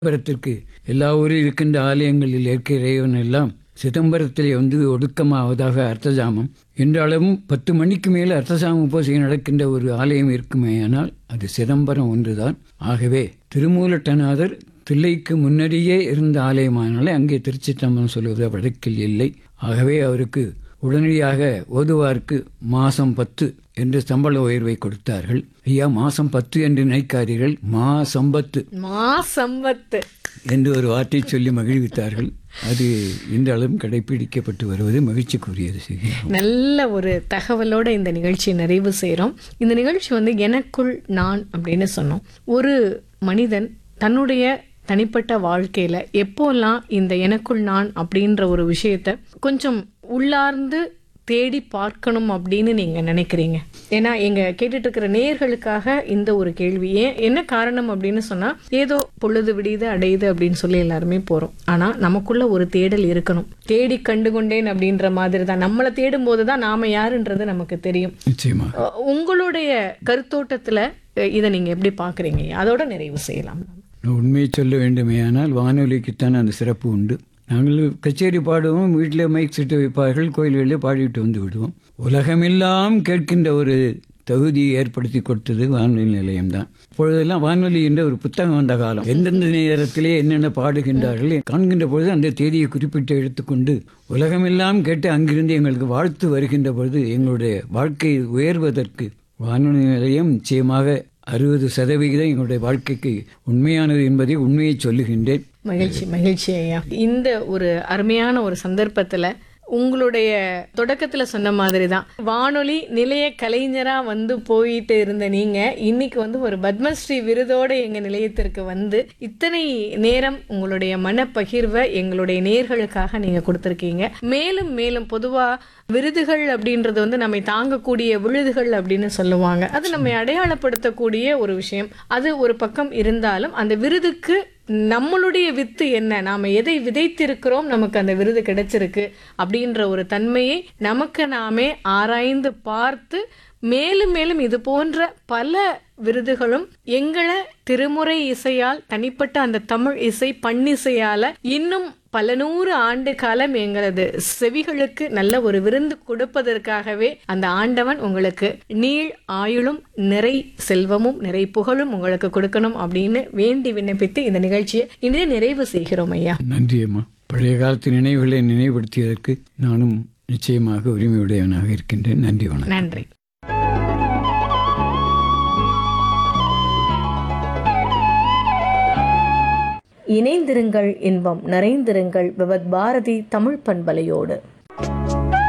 சிதம்பரத்திற்கு எல்லா ஊரில் இருக்கின்ற ஆலயங்களில் ஏற்க இறைவன் எல்லாம் சிதம்பரத்திலே வந்து ஒடுக்கமாவதாக அர்த்தஜாமம் என்றாலும் பத்து மணிக்கு மேல் அர்த்தஜாம பூஜை நடக்கின்ற ஒரு ஆலயம் இருக்குமேயானால் அது சிதம்பரம் ஒன்றுதான் ஆகவே திருமூலட்டநாதர் தில்லைக்கு முன்னடியே இருந்த ஆலயமானாலே அங்கே திருச்சிற்றம்பலம் சொல்வது வழக்கில் இல்லை ஆகவே அவருக்கு உடனடியாக ஓதுவார்க்கு மாசம் பத்து என்று சம்பள உயர்வை கொடுத்தார்கள் ஐயா மாசம் பத்து என்று நினைக்காதீர்கள் மா சம்பத்து மா சம்பத்து என்று ஒரு வார்த்தை சொல்லி மகிழ்வித்தார்கள் அது இன்றளவும் கடைபிடிக்கப்பட்டு வருவது மகிழ்ச்சிக்குரியது செய்தி நல்ல ஒரு தகவலோட இந்த நிகழ்ச்சியை நிறைவு செய்கிறோம் இந்த நிகழ்ச்சி வந்து எனக்குள் நான் அப்படின்னு சொன்னோம் ஒரு மனிதன் தன்னுடைய தனிப்பட்ட வாழ்க்கையில எப்போல்லாம் இந்த எனக்குள் நான் அப்படின்ற ஒரு விஷயத்த கொஞ்சம் உள்ளார்ந்து தேடி பார்க்கணும் அப்படின்னு நீங்க நினைக்கிறீங்க ஏன்னா எங்க கேட்டுட்டு இருக்கிற நேயர்களுக்காக இந்த ஒரு கேள்வி ஏன் என்ன காரணம் அப்படின்னு சொன்னா ஏதோ பொழுது விடியுது அடையுது அப்படின்னு சொல்லி எல்லாருமே போறோம் ஆனா நமக்குள்ள ஒரு தேடல் இருக்கணும் தேடி கண்டுகொண்டேன் அப்படின்ற மாதிரி தான் நம்மளை தேடும் போதுதான் நாம யாருன்றது நமக்கு தெரியும் நிச்சயமா அஹ் உங்களுடைய கருத்தோட்டத்துல அஹ் இதை நீங்க எப்படி பாக்குறீங்க அதோட நிறைவு செய்யலாம் உண்மையை சொல்ல வேண்டுமேயானால் வானொலிக்குத்தான் அந்த சிறப்பு உண்டு நாங்கள் கச்சேரி பாடுவோம் வீட்டில் மைக் செட்டு வைப்பார்கள் கோயில்களில் பாடிவிட்டு வந்து விடுவோம் உலகமெல்லாம் கேட்கின்ற ஒரு தகுதியை ஏற்படுத்தி கொடுத்தது வானொலி நிலையம்தான் இப்பொழுதெல்லாம் வானொலி என்ற ஒரு புத்தகம் வந்த காலம் எந்தெந்த நேரத்திலே என்னென்ன பாடுகின்றார்கள் காண்கின்ற பொழுது அந்த தேதியை குறிப்பிட்டு எடுத்துக்கொண்டு உலகமெல்லாம் கேட்டு அங்கிருந்து எங்களுக்கு வாழ்த்து வருகின்ற பொழுது எங்களுடைய வாழ்க்கை உயர்வதற்கு வானொலி நிலையம் நிச்சயமாக அறுபது சதவிகிதம் எங்களுடைய வாழ்க்கைக்கு உண்மையானது என்பதை உண்மையை சொல்லுகின்றேன் மகிழ்ச்சி மகிழ்ச்சி ஐயா இந்த ஒரு அருமையான ஒரு சந்தர்ப்பத்துல உங்களுடைய தொடக்கத்துல சொன்ன மாதிரி தான் வானொலி நிலைய கலைஞரா வந்து போயிட்டு இருந்த நீங்க இன்னைக்கு வந்து ஒரு பத்மஸ்ரீ விருதோட எங்க நிலையத்திற்கு வந்து இத்தனை நேரம் உங்களுடைய மனப்பகிர்வை எங்களுடைய நேர்களுக்காக நீங்க கொடுத்துருக்கீங்க மேலும் மேலும் பொதுவா விருதுகள் அப்படின்றது வந்து நம்மை தாங்கக்கூடிய விழுதுகள் அப்படின்னு சொல்லுவாங்க அது நம்மை அடையாளப்படுத்தக்கூடிய ஒரு விஷயம் அது ஒரு பக்கம் இருந்தாலும் அந்த விருதுக்கு நம்மளுடைய வித்து என்ன நாம எதை விதைத்திருக்கிறோம் நமக்கு அந்த விருது கிடைச்சிருக்கு அப்படின்ற ஒரு தன்மையை நமக்கு நாமே ஆராய்ந்து பார்த்து மேலும் மேலும் இது போன்ற பல விருதுகளும் எங்களை திருமுறை இசையால் தனிப்பட்ட அந்த தமிழ் இசை பண்ணிசையால இன்னும் பல நூறு ஆண்டு காலம் எங்களது செவிகளுக்கு நல்ல ஒரு விருந்து கொடுப்பதற்காகவே அந்த ஆண்டவன் உங்களுக்கு நீள் ஆயுளும் நிறை செல்வமும் நிறை புகழும் உங்களுக்கு கொடுக்கணும் அப்படின்னு வேண்டி விண்ணப்பித்து இந்த நிகழ்ச்சியை இன்றே நிறைவு செய்கிறோம் ஐயா நன்றி அம்மா பழைய காலத்து நினைவுகளை நினைவுபடுத்தியதற்கு நானும் நிச்சயமாக உரிமையுடையவனாக இருக்கின்றேன் நன்றி வணக்கம் நன்றி இணைந்திருங்கள் இன்பம் நிறைந்திருங்கள் விவத் பாரதி தமிழ் பண்பலையோடு